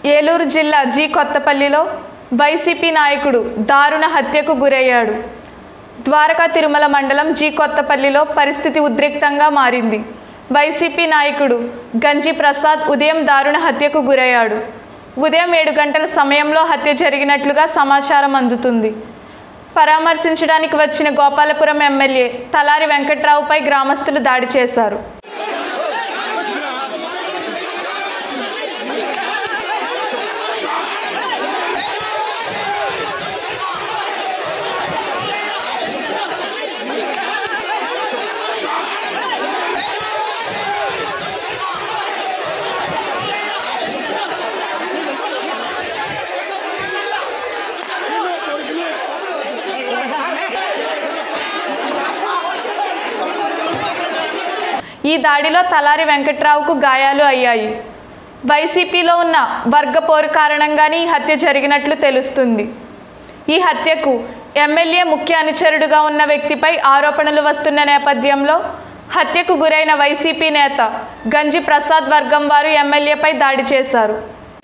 ఏలూరు జిల్లా G కొత్తపల్లిలో YCP నాయకుడు దారుణ హత్యకు గురయ్యాడు ద్వారకా తిరుమల మండలం జి కొత్తపల్లిలో పరిస్థితి ఉద్రిక్తంగా మారింది వైసీపీ నాయకుడు గంజి ప్రసాద్ ఉదయం దారుణ హత్యకు గురయ్యాడు ఉదయం ఏడు గంటల సమయంలో హత్య జరిగినట్లుగా సమాచారం అందుతుంది పరామర్శించడానికి వచ్చిన గోపాలపురం ఎమ్మెల్యే తలారి వెంకట్రావుపై గ్రామస్తులు దాడి చేశారు ఈ దాడిలో తలారి వెంకట్రావుకు గాయాలు అయ్యాయి వైసీపీలో ఉన్న వర్గ పోరు కారణంగానే ఈ హత్య జరిగినట్లు తెలుస్తుంది ఈ హత్యకు ఎమ్మెల్యే ముఖ్య అనుచరుడుగా ఉన్న వ్యక్తిపై ఆరోపణలు వస్తున్న నేపథ్యంలో హత్యకు గురైన వైసీపీ నేత గంజి ప్రసాద్ వర్గం వారు ఎమ్మెల్యేపై దాడి చేశారు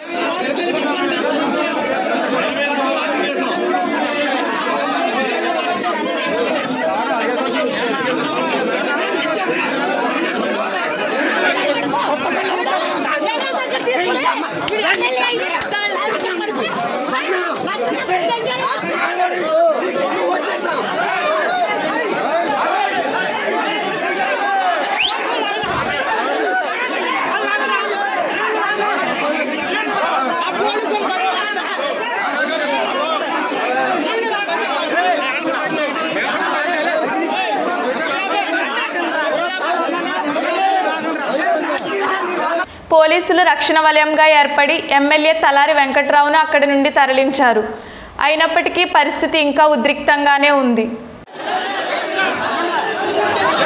పోలీసులు రక్షణ వలయంగా ఏర్పడి ఎమ్మెల్యే తలారి వెంకట్రావును అక్కడి నుండి తరలించారు అయినప్పటికీ పరిస్థితి ఇంకా ఉద్రిక్తంగానే ఉంది